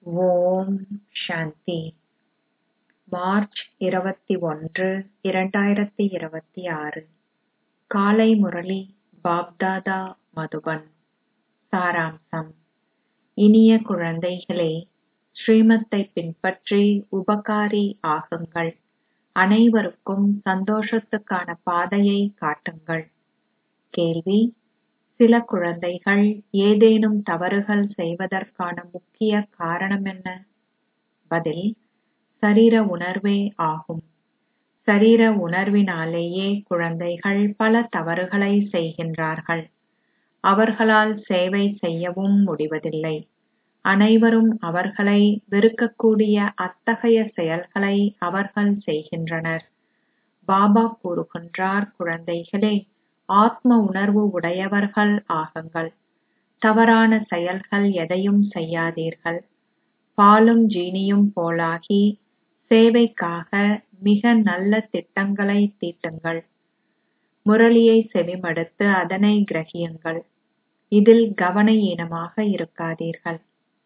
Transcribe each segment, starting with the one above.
ஓம் சாந்தி March இருபத்தி ஒன்று இரண்டாயிரத்தி இருபத்தி ஆறு காலை முரளி பாப்தாதா மதுபன் சாராம்சம் இனிய குழந்தைகளே ஸ்ரீமத்தை பின்பற்றி உபகாரி ஆகுங்கள் அனைவருக்கும் சந்தோஷத்துக்கான பாதையை காட்டுங்கள் கேள்வி சில குழந்தைகள் ஏதேனும் தவறுகள் செய்வதற்கான முக்கிய காரணம் என்ன பதில் சரீர உணர்வே ஆகும் சரீர உணர்வினாலேயே குழந்தைகள் பல தவறுகளை செய்கின்றார்கள் அவர்களால் சேவை செய்யவும் முடிவதில்லை அனைவரும் அவர்களை வெறுக்கக்கூடிய அத்தகைய செயல்களை அவர்கள் செய்கின்றனர் பாபா கூறுகின்றார் குழந்தைகளே ஆத்ம உணர்வு உடையவர்கள் ஆகுங்கள் தவறான செயல்கள் எதையும் செய்யாதீர்கள் பாலும் ஜீனியும் போலாகி சேவைக்காக மிக நல்ல திட்டங்களை தீட்டுங்கள் முரளியை செவிமடுத்து அதனை கிரகியுங்கள் இதில் கவன ஈனமாக இருக்காதீர்கள்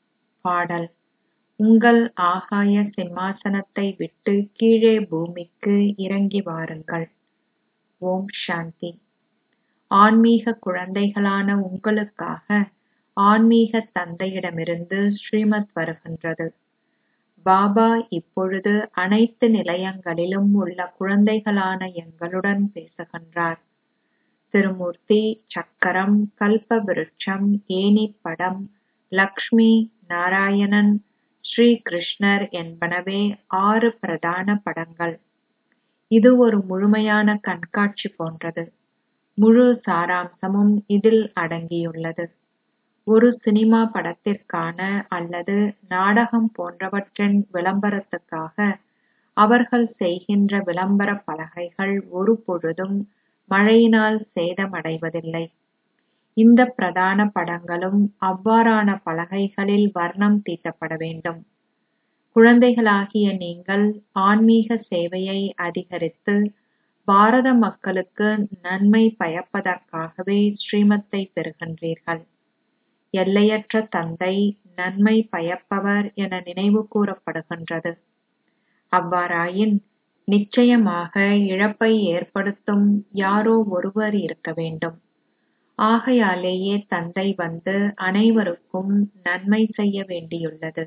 பாடல் உங்கள் ஆகாய சிம்மாசனத்தை விட்டு கீழே பூமிக்கு இறங்கி வாருங்கள் ஓம் சாந்தி ஆன்மீக குழந்தைகளான உங்களுக்காக ஆன்மீக தந்தையிடமிருந்து ஸ்ரீமத் வருகின்றது பாபா இப்பொழுது அனைத்து நிலையங்களிலும் உள்ள குழந்தைகளான எங்களுடன் பேசுகின்றார் திருமூர்த்தி சக்கரம் கல்ப விருட்சம் ஏனி படம் லக்ஷ்மி நாராயணன் ஸ்ரீ கிருஷ்ணர் என்பனவே ஆறு பிரதான படங்கள் இது ஒரு முழுமையான கண்காட்சி போன்றது முழு சாராம்சமும் இதில் அடங்கியுள்ளது ஒரு சினிமா படத்திற்கான அல்லது நாடகம் போன்றவற்றின் விளம்பரத்துக்காக அவர்கள் செய்கின்ற விளம்பர பலகைகள் ஒரு பொழுதும் மழையினால் சேதமடைவதில்லை இந்த பிரதான படங்களும் அவ்வாறான பலகைகளில் வர்ணம் தீட்டப்பட வேண்டும் குழந்தைகளாகிய நீங்கள் ஆன்மீக சேவையை அதிகரித்து பாரத மக்களுக்கு நன்மை பயப்பதற்காகவே ஸ்ரீமத்தை பெறுகின்றீர்கள் எல்லையற்ற தந்தை நன்மை பயப்பவர் என நினைவு கூறப்படுகின்றது அவ்வாறாயின் நிச்சயமாக இழப்பை ஏற்படுத்தும் யாரோ ஒருவர் இருக்க வேண்டும் ஆகையாலேயே தந்தை வந்து அனைவருக்கும் நன்மை செய்ய வேண்டியுள்ளது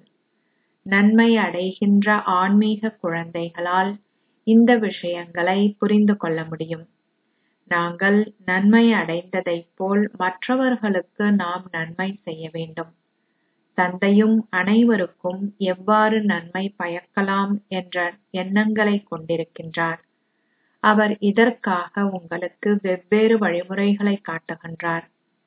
நன்மை அடைகின்ற ஆன்மீக குழந்தைகளால் இந்த விஷயங்களை புரிந்து கொள்ள முடியும் நாங்கள் நன்மை அடைந்ததைப் போல் மற்றவர்களுக்கு நாம் நன்மை செய்ய வேண்டும் தந்தையும் அனைவருக்கும் எவ்வாறு நன்மை பயக்கலாம் என்ற எண்ணங்களை கொண்டிருக்கின்றார் அவர் இதற்காக உங்களுக்கு வெவ்வேறு வழிமுறைகளை காட்டுகின்றார்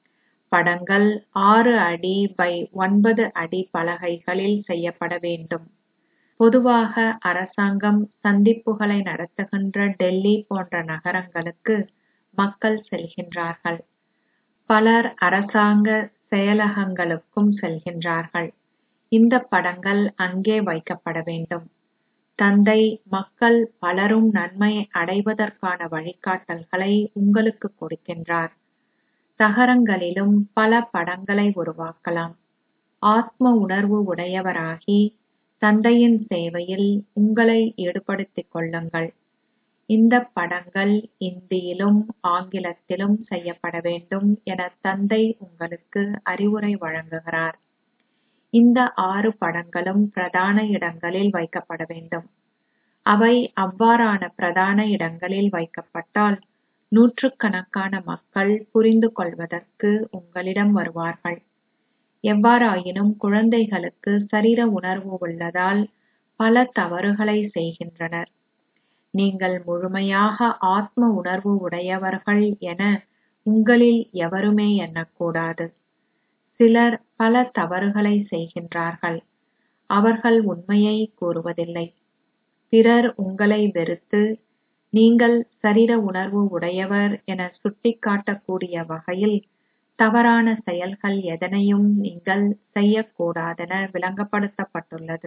படங்கள் ஆறு அடி பை ஒன்பது அடி பலகைகளில் செய்யப்பட வேண்டும் பொதுவாக அரசாங்கம் சந்திப்புகளை நடத்துகின்ற டெல்லி போன்ற நகரங்களுக்கு மக்கள் செல்கின்றார்கள் பலர் அரசாங்க செயலகங்களுக்கும் செல்கின்றார்கள் இந்த படங்கள் அங்கே வைக்கப்பட வேண்டும் தந்தை மக்கள் பலரும் நன்மை அடைவதற்கான வழிகாட்டல்களை உங்களுக்கு கொடுக்கின்றார் தகரங்களிலும் பல படங்களை உருவாக்கலாம் ஆத்ம உணர்வு உடையவராகி தந்தையின் சேவையில் உங்களை ஈடுபடுத்திக் கொள்ளுங்கள் இந்த படங்கள் இந்தியிலும் ஆங்கிலத்திலும் செய்யப்பட வேண்டும் என தந்தை உங்களுக்கு அறிவுரை வழங்குகிறார் இந்த ஆறு படங்களும் பிரதான இடங்களில் வைக்கப்பட வேண்டும் அவை அவ்வாறான பிரதான இடங்களில் வைக்கப்பட்டால் நூற்றுக்கணக்கான மக்கள் புரிந்து கொள்வதற்கு உங்களிடம் வருவார்கள் எவ்வாறாயினும் குழந்தைகளுக்கு சரீர உணர்வு உள்ளதால் பல தவறுகளை செய்கின்றனர் நீங்கள் முழுமையாக ஆத்ம உணர்வு உடையவர்கள் என உங்களில் எவருமே எண்ணக்கூடாது சிலர் பல தவறுகளை செய்கின்றார்கள் அவர்கள் உண்மையை கூறுவதில்லை பிறர் உங்களை வெறுத்து நீங்கள் சரீர உணர்வு உடையவர் என சுட்டிக்காட்டக்கூடிய வகையில் தவறான செயல்கள் எதனையும் நீங்கள் செய்யக்கூடாதென விளங்கப்படுத்தப்பட்டுள்ளது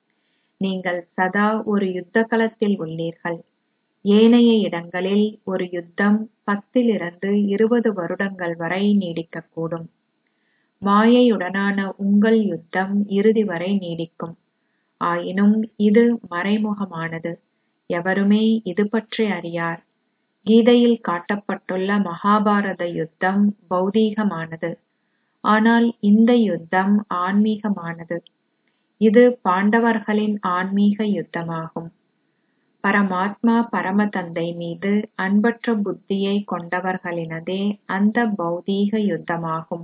நீங்கள் சதா ஒரு யுத்த களத்தில் உள்ளீர்கள் ஏனைய இடங்களில் ஒரு யுத்தம் பத்திலிருந்து இருபது வருடங்கள் வரை நீடிக்கக்கூடும் மாயையுடனான உங்கள் யுத்தம் இறுதி வரை நீடிக்கும் ஆயினும் இது மறைமுகமானது எவருமே இது பற்றி அறியார் கீதையில் காட்டப்பட்டுள்ள மகாபாரத யுத்தம் பௌதீகமானது ஆனால் இந்த யுத்தம் ஆன்மீகமானது இது பாண்டவர்களின் ஆன்மீக யுத்தமாகும் பரமாத்மா பரமதந்தை மீது அன்பற்ற புத்தியை கொண்டவர்களினதே அந்த பௌதீக யுத்தமாகும்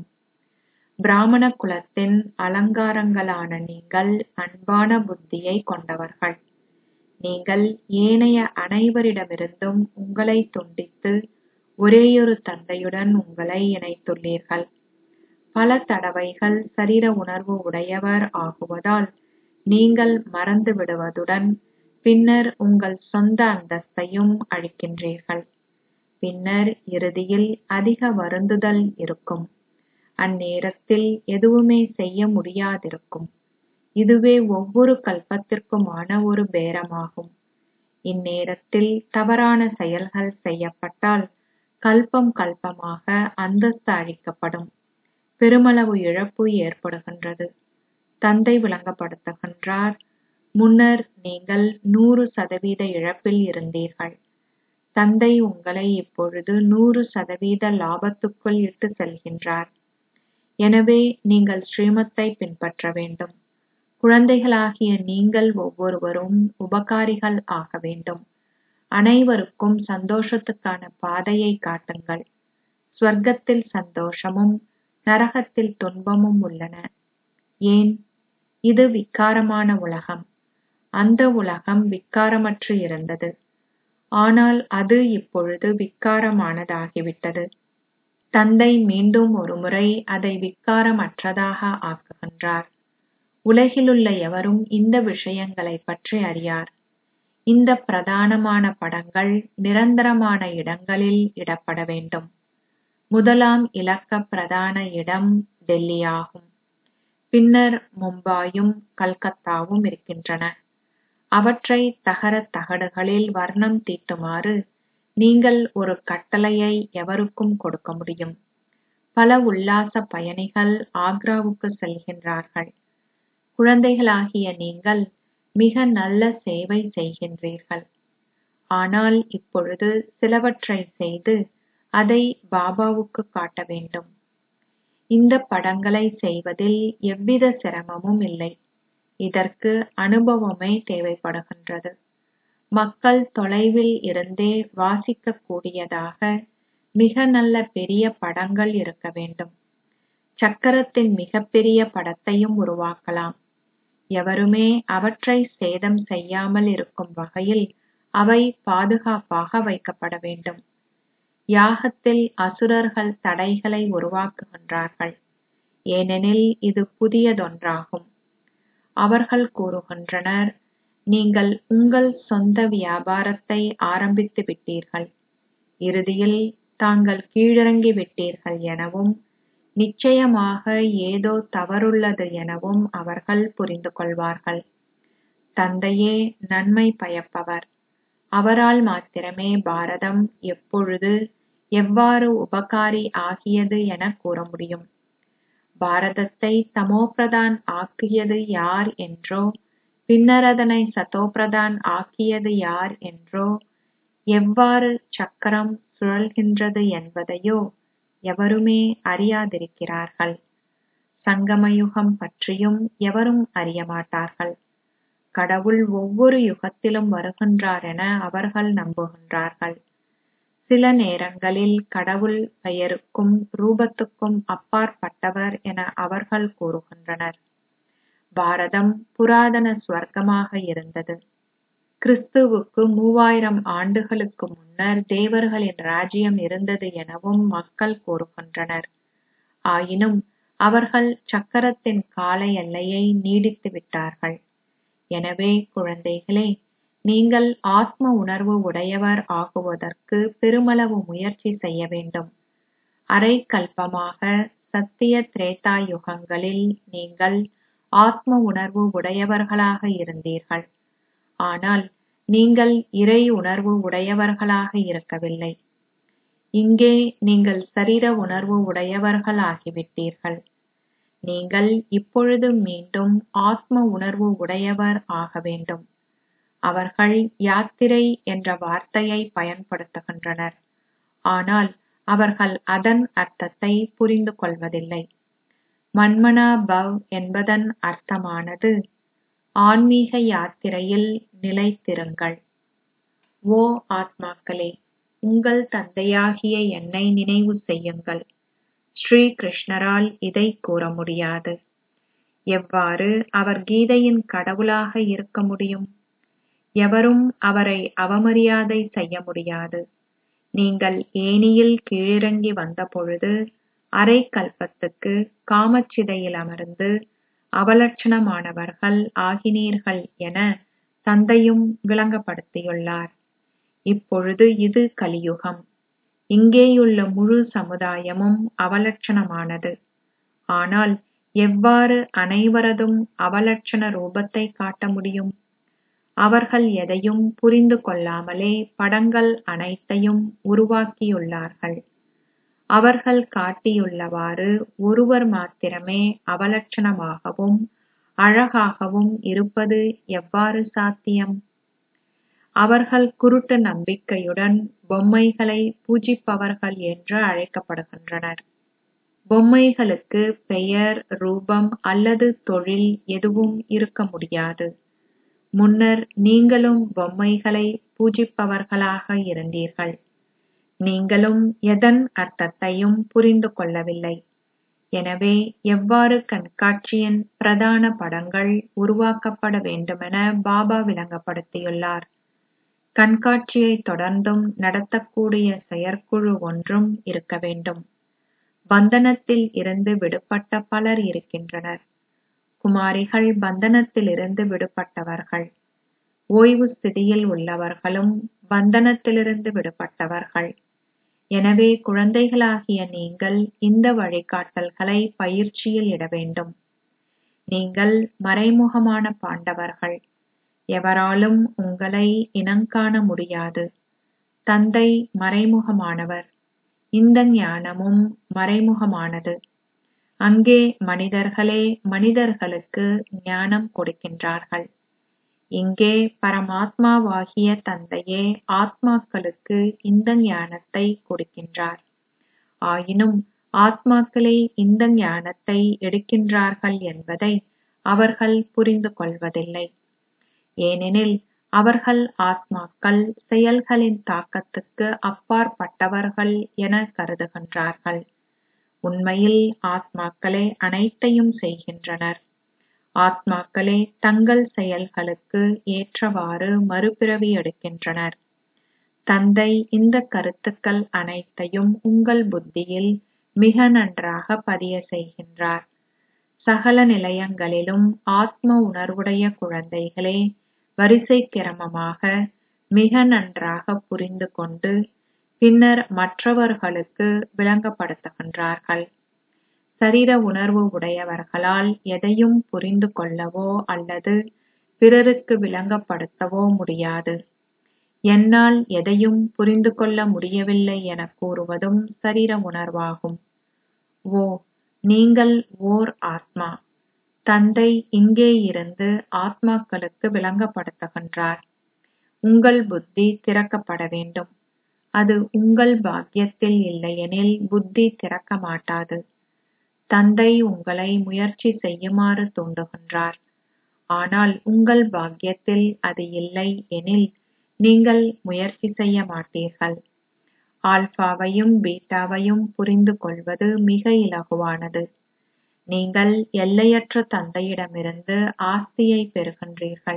பிராமண குலத்தின் அலங்காரங்களான நீங்கள் அன்பான புத்தியை கொண்டவர்கள் நீங்கள் ஏனைய அனைவரிடமிருந்தும் உங்களை துண்டித்து ஒரேயொரு தந்தையுடன் உங்களை இணைத்துள்ளீர்கள் பல தடவைகள் சரீர உணர்வு உடையவர் ஆகுவதால் நீங்கள் மறந்து விடுவதுடன் பின்னர் உங்கள் சொந்த அந்தஸ்தையும் அழிக்கின்றீர்கள் பின்னர் இறுதியில் அதிக வருந்துதல் இருக்கும் அந்நேரத்தில் எதுவுமே செய்ய முடியாதிருக்கும் இதுவே ஒவ்வொரு கல்பத்திற்குமான ஒரு பேரமாகும் இந்நேரத்தில் தவறான செயல்கள் செய்யப்பட்டால் கல்பம் கல்பமாக அந்தஸ்து அழிக்கப்படும் பெருமளவு இழப்பு ஏற்படுகின்றது தந்தை விளங்கப்படுத்துகின்றார் முன்னர் நீங்கள் நூறு சதவீத இழப்பில் இருந்தீர்கள் தந்தை உங்களை இப்பொழுது நூறு சதவீத லாபத்துக்குள் இட்டு செல்கின்றார் எனவே நீங்கள் ஸ்ரீமத்தை பின்பற்ற வேண்டும் குழந்தைகளாகிய நீங்கள் ஒவ்வொருவரும் உபகாரிகள் ஆக வேண்டும் அனைவருக்கும் சந்தோஷத்துக்கான பாதையை காட்டுங்கள் ஸ்வர்க்கத்தில் சந்தோஷமும் நரகத்தில் துன்பமும் உள்ளன ஏன் இது விக்காரமான உலகம் அந்த உலகம் விக்காரமற்று இருந்தது ஆனால் அது இப்பொழுது விக்காரமானதாகிவிட்டது தந்தை மீண்டும் ஒருமுறை அதை விக்காரமற்றதாக ஆக்குகின்றார் உலகிலுள்ள எவரும் இந்த விஷயங்களைப் பற்றி அறியார் இந்த பிரதானமான படங்கள் நிரந்தரமான இடங்களில் இடப்பட வேண்டும் முதலாம் இலக்க பிரதான இடம் டெல்லியாகும் பின்னர் மும்பாயும் கல்கத்தாவும் இருக்கின்றன அவற்றை தகரத் தகடுகளில் வர்ணம் தீட்டுமாறு நீங்கள் ஒரு கட்டளையை எவருக்கும் கொடுக்க முடியும் பல உல்லாச பயணிகள் ஆக்ராவுக்கு செல்கின்றார்கள் குழந்தைகளாகிய நீங்கள் மிக நல்ல சேவை செய்கின்றீர்கள் ஆனால் இப்பொழுது சிலவற்றை செய்து அதை பாபாவுக்கு காட்ட வேண்டும் இந்த படங்களை செய்வதில் எவ்வித சிரமமும் இல்லை இதற்கு அனுபவமே தேவைப்படுகின்றது மக்கள் தொலைவில் இருந்தே வாசிக்க கூடியதாக மிக நல்ல பெரிய படங்கள் இருக்க வேண்டும் சக்கரத்தின் மிகப்பெரிய படத்தையும் உருவாக்கலாம் எவருமே அவற்றை சேதம் செய்யாமல் இருக்கும் வகையில் அவை பாதுகாப்பாக வைக்கப்பட வேண்டும் யாகத்தில் அசுரர்கள் தடைகளை உருவாக்குகின்றார்கள் ஏனெனில் இது புதியதொன்றாகும் அவர்கள் கூறுகின்றனர் நீங்கள் உங்கள் சொந்த வியாபாரத்தை ஆரம்பித்து விட்டீர்கள் இறுதியில் தாங்கள் கீழிறங்கி விட்டீர்கள் எனவும் நிச்சயமாக ஏதோ தவறுள்ளது எனவும் அவர்கள் புரிந்து கொள்வார்கள் தந்தையே நன்மை பயப்பவர் அவரால் மாத்திரமே பாரதம் எப்பொழுது எவ்வாறு உபகாரி ஆகியது என கூற முடியும் பாரதத்தை தமோபிரதான் ஆக்கியது யார் என்றோ பின்னர் அதனை சதோபிரதான் ஆக்கியது யார் என்றோ எவ்வாறு சக்கரம் சுழல்கின்றது என்பதையோ எவருமே அறியாதிருக்கிறார்கள் சங்கமயுகம் பற்றியும் எவரும் அறியமாட்டார்கள் கடவுள் ஒவ்வொரு யுகத்திலும் வருகின்றார் என அவர்கள் நம்புகின்றார்கள் சில நேரங்களில் கடவுள் பெயருக்கும் ரூபத்துக்கும் அப்பாற்பட்டவர் என அவர்கள் கூறுகின்றனர் பாரதம் புராதன ஸ்வர்க்கமாக இருந்தது கிறிஸ்துவுக்கு மூவாயிரம் ஆண்டுகளுக்கு முன்னர் தேவர்களின் ராஜ்யம் இருந்தது எனவும் மக்கள் கூறுகின்றனர் ஆயினும் அவர்கள் சக்கரத்தின் கால எல்லையை நீடித்து விட்டார்கள் எனவே குழந்தைகளே நீங்கள் ஆத்ம உணர்வு உடையவர் ஆகுவதற்கு பெருமளவு முயற்சி செய்ய வேண்டும் அரை கல்பமாக சத்திய திரேதா யுகங்களில் நீங்கள் ஆத்ம உணர்வு உடையவர்களாக இருந்தீர்கள் ஆனால் நீங்கள் இறை உணர்வு உடையவர்களாக இருக்கவில்லை இங்கே நீங்கள் சரீர உணர்வு உடையவர்கள் ஆகிவிட்டீர்கள் நீங்கள் இப்பொழுது மீண்டும் ஆத்ம உணர்வு உடையவர் ஆக வேண்டும் அவர்கள் யாத்திரை என்ற வார்த்தையை பயன்படுத்துகின்றனர் ஆனால் அவர்கள் அதன் அர்த்தத்தை புரிந்து கொள்வதில்லை மன்மனா பவ் என்பதன் அர்த்தமானது ஆன்மீக யாத்திரையில் நிலைத்திருங்கள் ஓ ஆத்மாக்களே உங்கள் தந்தையாகிய என்னை நினைவு செய்யுங்கள் ஸ்ரீ கிருஷ்ணரால் இதை கூற முடியாது எவ்வாறு அவர் கீதையின் கடவுளாக இருக்க முடியும் எவரும் அவரை அவமரியாதை செய்ய முடியாது நீங்கள் ஏனியில் கீழிறங்கி வந்தபொழுது அரை கல்பத்துக்கு காமச்சிதையில் அமர்ந்து அவலட்சணமானவர்கள் ஆகினீர்கள் என தந்தையும் விளங்கப்படுத்தியுள்ளார் இப்பொழுது இது கலியுகம் இங்கேயுள்ள முழு சமுதாயமும் அவலட்சணமானது ஆனால் எவ்வாறு அனைவரதும் அவலட்சண ரூபத்தை காட்ட முடியும் அவர்கள் எதையும் புரிந்து கொள்ளாமலே படங்கள் அனைத்தையும் உருவாக்கியுள்ளார்கள் அவர்கள் காட்டியுள்ளவாறு ஒருவர் மாத்திரமே அவலட்சணமாகவும் அழகாகவும் இருப்பது எவ்வாறு சாத்தியம் அவர்கள் குருட்டு நம்பிக்கையுடன் பொம்மைகளை பூஜிப்பவர்கள் என்று அழைக்கப்படுகின்றனர் பொம்மைகளுக்கு பெயர் ரூபம் அல்லது தொழில் எதுவும் இருக்க முடியாது முன்னர் நீங்களும் பொம்மைகளை பூஜிப்பவர்களாக இருந்தீர்கள் நீங்களும் எதன் அர்த்தத்தையும் புரிந்து கொள்ளவில்லை எனவே எவ்வாறு கண்காட்சியின் பிரதான படங்கள் உருவாக்கப்பட வேண்டுமென பாபா விளங்கப்படுத்தியுள்ளார் கண்காட்சியை தொடர்ந்தும் நடத்தக்கூடிய செயற்குழு ஒன்றும் இருக்க வேண்டும் பந்தனத்தில் இருந்து விடுபட்ட பலர் இருக்கின்றனர் குமாரிகள் பந்தனத்திலிருந்து விடுபட்டவர்கள் ஓய்வு ஸ்திதியில் உள்ளவர்களும் பந்தனத்திலிருந்து விடுபட்டவர்கள் எனவே குழந்தைகளாகிய நீங்கள் இந்த வழிகாட்டல்களை பயிற்சியில் இட வேண்டும் நீங்கள் மறைமுகமான பாண்டவர்கள் எவராலும் உங்களை இனங்காண முடியாது தந்தை மறைமுகமானவர் இந்த ஞானமும் மறைமுகமானது அங்கே மனிதர்களே மனிதர்களுக்கு ஞானம் கொடுக்கின்றார்கள் இங்கே பரமாத்மாவாகிய தந்தையே ஆத்மாக்களுக்கு இந்த ஞானத்தை கொடுக்கின்றார் ஆயினும் ஆத்மாக்களே இந்த ஞானத்தை எடுக்கின்றார்கள் என்பதை அவர்கள் புரிந்து கொள்வதில்லை ஏனெனில் அவர்கள் ஆத்மாக்கள் செயல்களின் தாக்கத்துக்கு அப்பாற்பட்டவர்கள் என கருதுகின்றார்கள் உண்மையில் ஆத்மாக்களே அனைத்தையும் செய்கின்றனர் ஆத்மாக்களே தங்கள் செயல்களுக்கு ஏற்றவாறு மறுபிறவி எடுக்கின்றனர் தந்தை இந்த கருத்துக்கள் அனைத்தையும் உங்கள் புத்தியில் மிக நன்றாக பதிய செய்கின்றார் சகல நிலையங்களிலும் ஆத்ம உணர்வுடைய குழந்தைகளே வரிசை கிரமமாக மிக நன்றாக புரிந்து கொண்டு பின்னர் மற்றவர்களுக்கு விளங்கப்படுத்துகின்றார்கள் சரீர உணர்வு உடையவர்களால் எதையும் புரிந்து கொள்ளவோ அல்லது பிறருக்கு விளங்கப்படுத்தவோ முடியாது என்னால் எதையும் புரிந்து கொள்ள முடியவில்லை என கூறுவதும் சரீர உணர்வாகும் ஓ நீங்கள் ஓர் ஆத்மா தந்தை இங்கே இருந்து ஆத்மாக்களுக்கு விளங்கப்படுத்துகின்றார் உங்கள் புத்தி திறக்கப்பட வேண்டும் அது உங்கள் பாக்கியத்தில் இல்லையெனில் புத்தி திறக்க மாட்டாது தந்தை உங்களை முயற்சி செய்யுமாறு தூண்டுகின்றார் ஆனால் உங்கள் பாக்கியத்தில் அது இல்லை எனில் நீங்கள் முயற்சி செய்ய மாட்டீர்கள் ஆல்பாவையும் பீட்டாவையும் புரிந்து கொள்வது மிக இலகுவானது நீங்கள் எல்லையற்ற தந்தையிடமிருந்து ஆஸ்தியை பெறுகின்றீர்கள்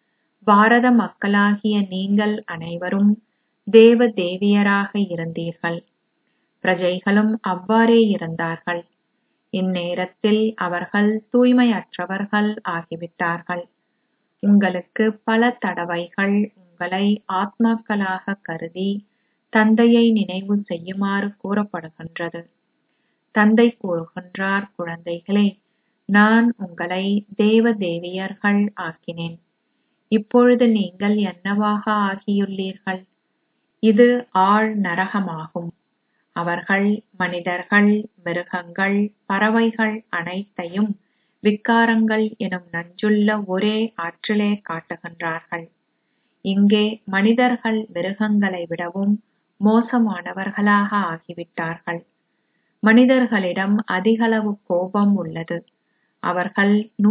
பாரத மக்களாகிய நீங்கள் அனைவரும் தேவ தேவியராக இருந்தீர்கள் பிரஜைகளும் அவ்வாறே இருந்தார்கள் இந்நேரத்தில் அவர்கள் தூய்மையற்றவர்கள் ஆகிவிட்டார்கள் உங்களுக்கு பல தடவைகள் உங்களை ஆத்மாக்களாக கருதி தந்தையை நினைவு செய்யுமாறு கூறப்படுகின்றது தந்தை கூறுகின்றார் குழந்தைகளே நான் உங்களை தேவ தேவியர்கள் ஆக்கினேன் இப்பொழுது நீங்கள் என்னவாக ஆகியுள்ளீர்கள் இது ஆழ் நரகமாகும் அவர்கள் மனிதர்கள் மிருகங்கள் பறவைகள் அனைத்தையும் விக்காரங்கள் எனும் நஞ்சுள்ள ஒரே ஆற்றிலே காட்டுகின்றார்கள் இங்கே மனிதர்கள் மிருகங்களை விடவும் மோசமானவர்களாக ஆகிவிட்டார்கள் மனிதர்களிடம் அதிகளவு கோபம் உள்ளது அவர்கள்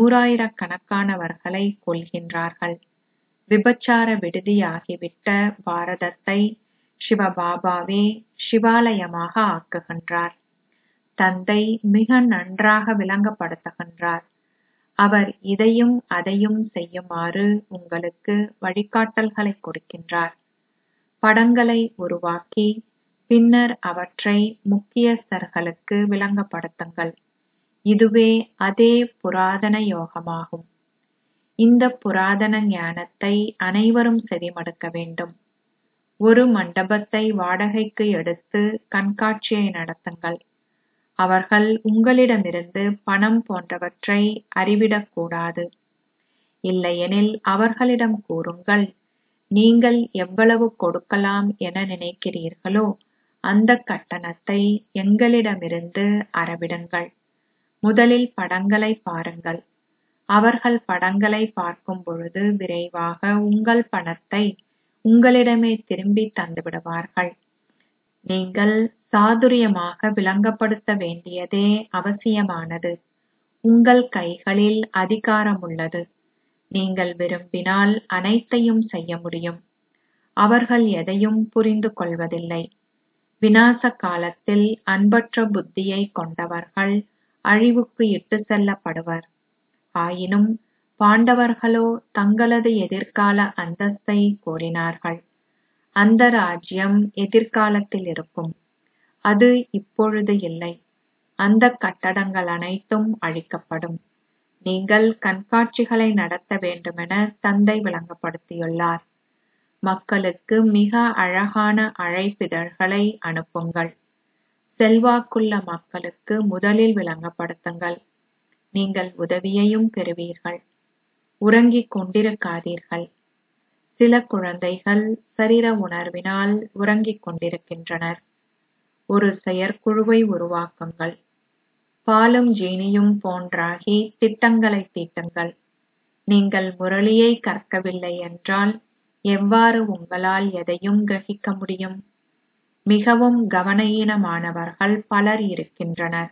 நூறாயிரக்கணக்கானவர்களை கொல்கின்றார்கள் விபச்சார விடுதியாகிவிட்ட பாரதத்தை சிவபாபாவே சிவாலயமாக ஆக்குகின்றார் தந்தை மிக நன்றாக விளங்கப்படுத்துகின்றார் அவர் இதையும் அதையும் செய்யுமாறு உங்களுக்கு வழிகாட்டல்களை கொடுக்கின்றார் படங்களை உருவாக்கி பின்னர் அவற்றை முக்கியஸ்தர்களுக்கு விளங்கப்படுத்துங்கள் இதுவே அதே புராதன யோகமாகும் இந்த புராதன ஞானத்தை அனைவரும் செவிமடுக்க வேண்டும் ஒரு மண்டபத்தை வாடகைக்கு எடுத்து கண்காட்சியை நடத்துங்கள் அவர்கள் உங்களிடமிருந்து பணம் போன்றவற்றை அறிவிடக்கூடாது இல்லையெனில் அவர்களிடம் கூறுங்கள் நீங்கள் எவ்வளவு கொடுக்கலாம் என நினைக்கிறீர்களோ அந்த கட்டணத்தை எங்களிடமிருந்து அறவிடுங்கள் முதலில் படங்களை பாருங்கள் அவர்கள் படங்களை பார்க்கும் பொழுது விரைவாக உங்கள் பணத்தை உங்களிடமே திரும்பி தந்துவிடுவார்கள் நீங்கள் சாதுரியமாக விளங்கப்படுத்த வேண்டியதே அவசியமானது உங்கள் கைகளில் அதிகாரம் உள்ளது நீங்கள் விரும்பினால் அனைத்தையும் செய்ய முடியும் அவர்கள் எதையும் புரிந்து கொள்வதில்லை விநாச காலத்தில் அன்பற்ற புத்தியை கொண்டவர்கள் அழிவுக்கு இட்டு செல்லப்படுவர் ஆயினும் பாண்டவர்களோ தங்களது எதிர்கால அந்தஸ்தை கோரினார்கள் அந்த ராஜ்யம் எதிர்காலத்தில் இருக்கும் அது இப்பொழுது இல்லை அந்த கட்டடங்கள் அனைத்தும் அழிக்கப்படும் நீங்கள் கண்காட்சிகளை நடத்த வேண்டுமென தந்தை விளங்கப்படுத்தியுள்ளார் மக்களுக்கு மிக அழகான அழைப்பிதழ்களை அனுப்புங்கள் செல்வாக்குள்ள மக்களுக்கு முதலில் விளங்கப்படுத்துங்கள் நீங்கள் உதவியையும் பெறுவீர்கள் உறங்கிக் கொண்டிருக்காதீர்கள் சில குழந்தைகள் சரீர உணர்வினால் உறங்கிக் கொண்டிருக்கின்றனர் ஒரு செயற்குழுவை உருவாக்குங்கள் பாலும் ஜீனியும் போன்றாகி திட்டங்களை தீட்டுங்கள் நீங்கள் முரளியை கற்கவில்லை என்றால் எவ்வாறு உங்களால் எதையும் கிரகிக்க முடியும் மிகவும் கவனஈனமானவர்கள் பலர் இருக்கின்றனர்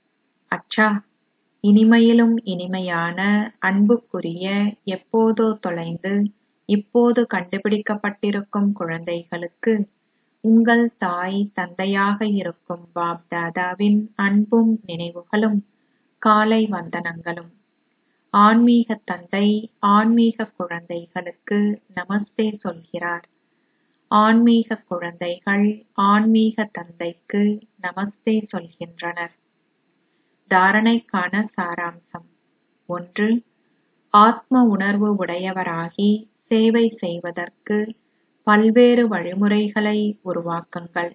அச்சா இனிமையிலும் இனிமையான அன்புக்குரிய எப்போதோ தொலைந்து இப்போது கண்டுபிடிக்கப்பட்டிருக்கும் குழந்தைகளுக்கு உங்கள் தாய் தந்தையாக இருக்கும் பாப் தாதாவின் அன்பும் நினைவுகளும் காலை வந்தனங்களும் ஆன்மீக தந்தை ஆன்மீக குழந்தைகளுக்கு நமஸ்தே சொல்கிறார் ஆன்மீக குழந்தைகள் ஆன்மீக தந்தைக்கு நமஸ்தே சொல்கின்றனர் தாரணைக்கான சாராம்சம் ஒன்று ஆத்ம உணர்வு உடையவராகி சேவை செய்வதற்கு பல்வேறு வழிமுறைகளை உருவாக்குங்கள்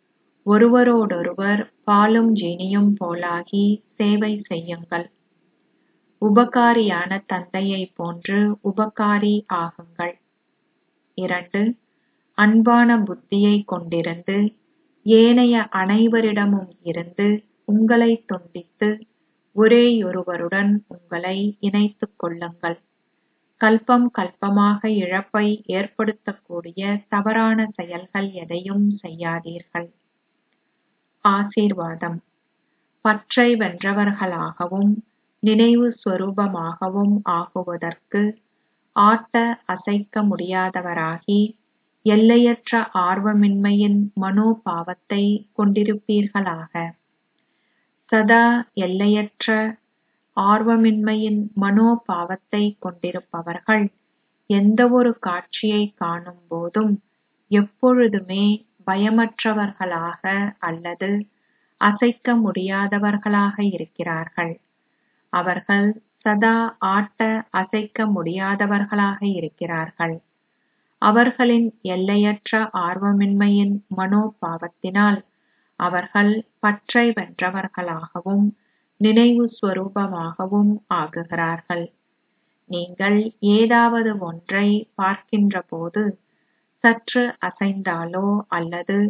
ஒருவரோடொருவர் பாலும் ஜீனியும் போலாகி சேவை செய்யுங்கள் உபகாரியான தந்தையை போன்று உபகாரி ஆகுங்கள் இரண்டு அன்பான புத்தியை கொண்டிருந்து ஏனைய அனைவரிடமும் இருந்து உங்களை துண்டித்து ஒரேயொருவருடன் உங்களை இணைத்துக் கொள்ளுங்கள் கல்பம் கல்பமாக இழப்பை ஏற்படுத்தக்கூடிய தவறான செயல்கள் எதையும் செய்யாதீர்கள் ஆசீர்வாதம் பற்றை வென்றவர்களாகவும் நினைவு ஸ்வரூபமாகவும் ஆகுவதற்கு ஆட்ட அசைக்க முடியாதவராகி எல்லையற்ற ஆர்வமின்மையின் மனோபாவத்தை கொண்டிருப்பீர்களாக சதா எல்லையற்ற ஆர்வமின்மையின் மனோபாவத்தை கொண்டிருப்பவர்கள் எந்தவொரு காட்சியை காணும் போதும் எப்பொழுதுமே பயமற்றவர்களாக அல்லது அசைக்க முடியாதவர்களாக இருக்கிறார்கள் அவர்கள் சதா ஆட்ட அசைக்க முடியாதவர்களாக இருக்கிறார்கள் அவர்களின் எல்லையற்ற ஆர்வமின்மையின் மனோபாவத்தினால் அவர்கள் பற்றை வென்றவர்களாகவும் நினைவு ஸ்வரூபமாகவும் ஆகுகிறார்கள் நீங்கள் ஏதாவது ஒன்றை பார்க்கின்ற போது சற்று அசைந்தாலோ அல்லது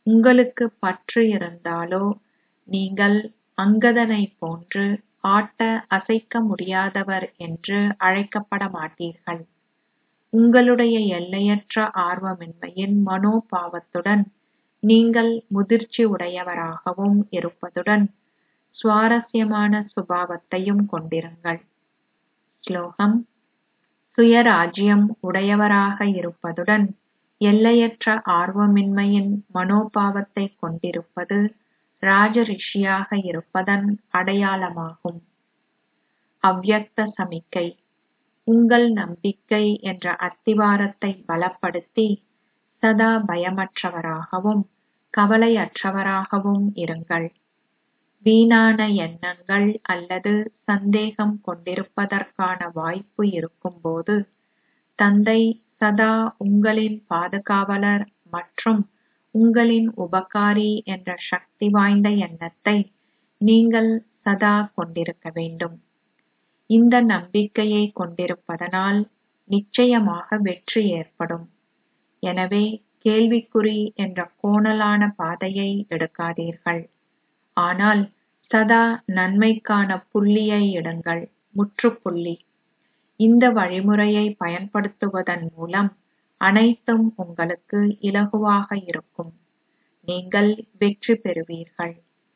உங்களுக்கு பற்று இருந்தாலோ நீங்கள் அங்கதனைப் போன்று ஆட்ட அசைக்க முடியாதவர் என்று அழைக்கப்பட மாட்டீர்கள் உங்களுடைய எல்லையற்ற ஆர்வமின்மையின் மனோபாவத்துடன் நீங்கள் முதிர்ச்சி உடையவராகவும் இருப்பதுடன் சுவாரஸ்யமான சுபாவத்தையும் கொண்டிருங்கள் ஸ்லோகம் சுயராஜ்யம் உடையவராக இருப்பதுடன் எல்லையற்ற ஆர்வமின்மையின் மனோபாவத்தை கொண்டிருப்பது ராஜரிஷியாக இருப்பதன் அடையாளமாகும் அவ்யக்த சமிக்கை உங்கள் நம்பிக்கை என்ற அத்திவாரத்தை பலப்படுத்தி சதா பயமற்றவராகவும் கவலையற்றவராகவும் இருங்கள் வீணான எண்ணங்கள் அல்லது சந்தேகம் கொண்டிருப்பதற்கான வாய்ப்பு இருக்கும்போது தந்தை சதா உங்களின் பாதுகாவலர் மற்றும் உங்களின் உபகாரி என்ற சக்தி வாய்ந்த எண்ணத்தை நீங்கள் சதா கொண்டிருக்க வேண்டும் இந்த நம்பிக்கையை கொண்டிருப்பதனால் நிச்சயமாக வெற்றி ஏற்படும் எனவே கேள்விக்குறி என்ற கோணலான பாதையை எடுக்காதீர்கள் ஆனால் சதா நன்மைக்கான புள்ளியை இடுங்கள் முற்றுப்புள்ளி இந்த வழிமுறையை பயன்படுத்துவதன் மூலம் அனைத்தும் உங்களுக்கு இலகுவாக இருக்கும் நீங்கள் வெற்றி பெறுவீர்கள்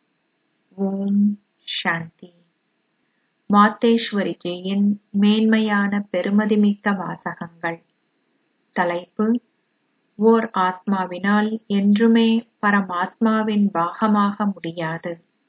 ஓம் சாந்தி மாத்தேஸ்வரிஜியின் மேன்மையான பெருமதிமிக்க வாசகங்கள் தலைப்பு ஓர் ஆத்மாவினால் என்றுமே பரமாத்மாவின் பாகமாக முடியாது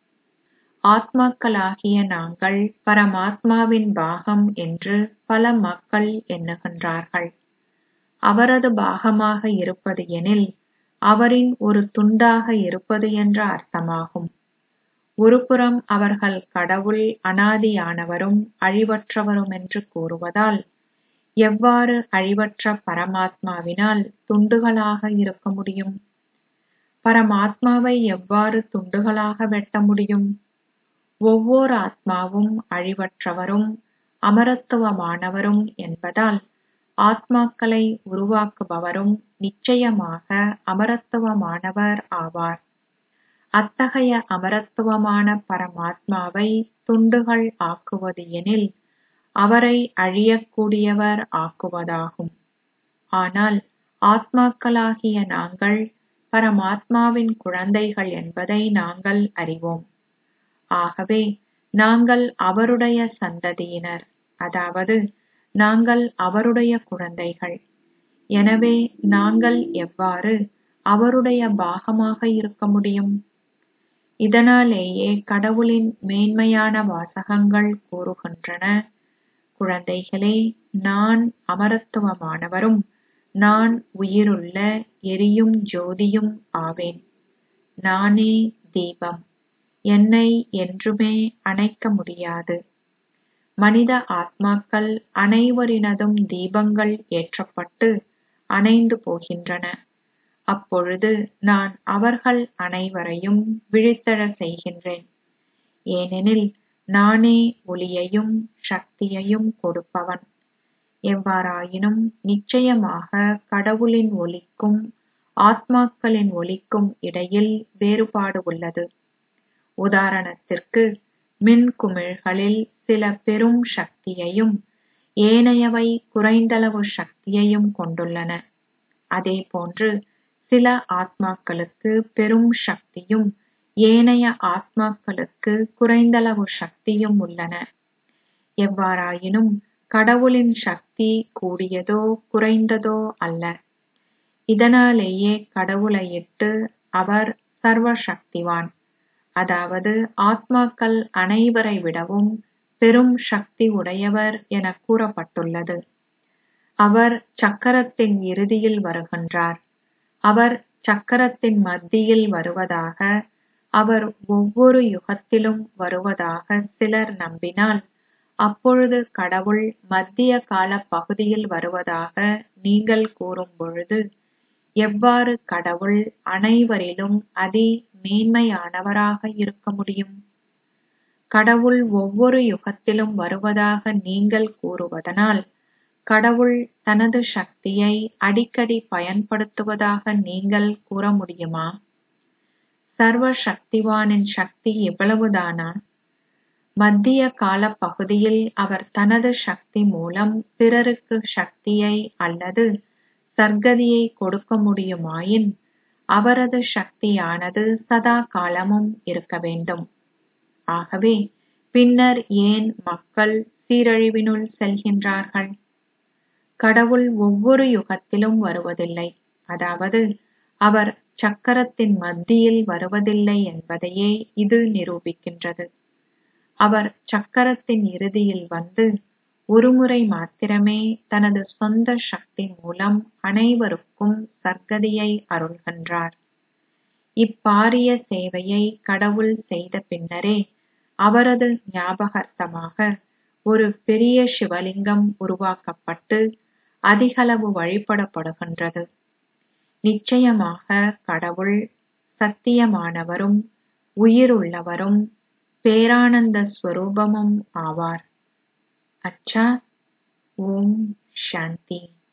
ஆத்மாக்களாகிய நாங்கள் பரமாத்மாவின் பாகம் என்று பல மக்கள் எண்ணுகின்றார்கள் அவரது பாகமாக இருப்பது எனில் அவரின் ஒரு துண்டாக இருப்பது என்ற அர்த்தமாகும் ஒருபுறம் அவர்கள் கடவுள் அனாதியானவரும் அழிவற்றவருமென்று கூறுவதால் எவ்வாறு அழிவற்ற பரமாத்மாவினால் துண்டுகளாக இருக்க முடியும் பரமாத்மாவை எவ்வாறு துண்டுகளாக வெட்ட முடியும் ஒவ்வொரு ஆத்மாவும் அழிவற்றவரும் அமரத்துவமானவரும் என்பதால் ஆத்மாக்களை உருவாக்குபவரும் நிச்சயமாக அமரத்துவமானவர் ஆவார் அத்தகைய அமரத்துவமான பரமாத்மாவை துண்டுகள் ஆக்குவது எனில் அவரை அழியக்கூடியவர் ஆக்குவதாகும் ஆனால் ஆத்மாக்களாகிய நாங்கள் பரமாத்மாவின் குழந்தைகள் என்பதை நாங்கள் அறிவோம் ஆகவே நாங்கள் அவருடைய சந்ததியினர் அதாவது நாங்கள் அவருடைய குழந்தைகள் எனவே நாங்கள் எவ்வாறு அவருடைய பாகமாக இருக்க முடியும் இதனாலேயே கடவுளின் மேன்மையான வாசகங்கள் கூறுகின்றன குழந்தைகளே நான் அமரத்துவமானவரும் நான் உயிருள்ள எரியும் ஜோதியும் ஆவேன் நானே தீபம் என்னை என்றுமே அணைக்க முடியாது மனித ஆத்மாக்கள் அனைவரினதும் தீபங்கள் ஏற்றப்பட்டு அணைந்து போகின்றன அப்பொழுது நான் அவர்கள் அனைவரையும் விழித்தெழச் செய்கின்றேன் ஏனெனில் நானே ஒளியையும் சக்தியையும் கொடுப்பவன் எவ்வாறாயினும் நிச்சயமாக கடவுளின் ஒளிக்கும் ஆத்மாக்களின் ஒளிக்கும் இடையில் வேறுபாடு உள்ளது உதாரணத்திற்கு மின்குமிழ்களில் சில பெரும் சக்தியையும் ஏனையவை குறைந்தளவு சக்தியையும் கொண்டுள்ளன அதேபோன்று சில ஆத்மாக்களுக்கு பெரும் சக்தியும் ஏனைய ஆத்மாக்களுக்கு குறைந்தளவு சக்தியும் உள்ளன எவ்வாறாயினும் கடவுளின் சக்தி கூடியதோ குறைந்ததோ அல்ல இதனாலேயே கடவுளையிட்டு அவர் சர்வ சக்திவான் அதாவது ஆத்மாக்கள் அனைவரை விடவும் பெரும் சக்தி உடையவர் என கூறப்பட்டுள்ளது அவர் சக்கரத்தின் இறுதியில் வருகின்றார் அவர் சக்கரத்தின் மத்தியில் வருவதாக அவர் ஒவ்வொரு யுகத்திலும் வருவதாக சிலர் நம்பினால் அப்பொழுது கடவுள் மத்திய கால பகுதியில் வருவதாக நீங்கள் கூறும் பொழுது எவ்வாறு கடவுள் அனைவரிலும் அதி மேன்மையானவராக இருக்க முடியும் கடவுள் ஒவ்வொரு யுகத்திலும் வருவதாக நீங்கள் கூறுவதனால் கடவுள் தனது சக்தியை அடிக்கடி பயன்படுத்துவதாக நீங்கள் கூற முடியுமா சர்வ சக்திவானின் சக்தி இவ்வளவுதானா மத்திய காலப்பகுதியில் அவர் தனது சக்தி மூலம் பிறருக்கு சக்தியை அல்லது சர்க்கதியை கொடுக்க முடியுமாயின் அவரது சக்தியானது சதா காலமும் இருக்க வேண்டும் ஆகவே பின்னர் ஏன் மக்கள் சீரழிவினுள் செல்கின்றார்கள் கடவுள் ஒவ்வொரு யுகத்திலும் வருவதில்லை அதாவது அவர் சக்கரத்தின் மத்தியில் வருவதில்லை என்பதையே இது நிரூபிக்கின்றது அவர் சக்கரத்தின் இறுதியில் வந்து ஒருமுறை மாத்திரமே தனது சொந்த சக்தி மூலம் அனைவருக்கும் சர்க்கதியை அருள்கின்றார் இப்பாரிய சேவையை கடவுள் செய்த பின்னரே அவரது ஞாபகார்த்தமாக ஒரு பெரிய சிவலிங்கம் உருவாக்கப்பட்டு அதிகளவு வழிபடப்படுகின்றது நிச்சயமாக கடவுள் சத்தியமானவரும் உயிருள்ளவரும் பேரானந்த ஸ்வரூபமும் ஆவார் அச்சா ஓம் சாந்தி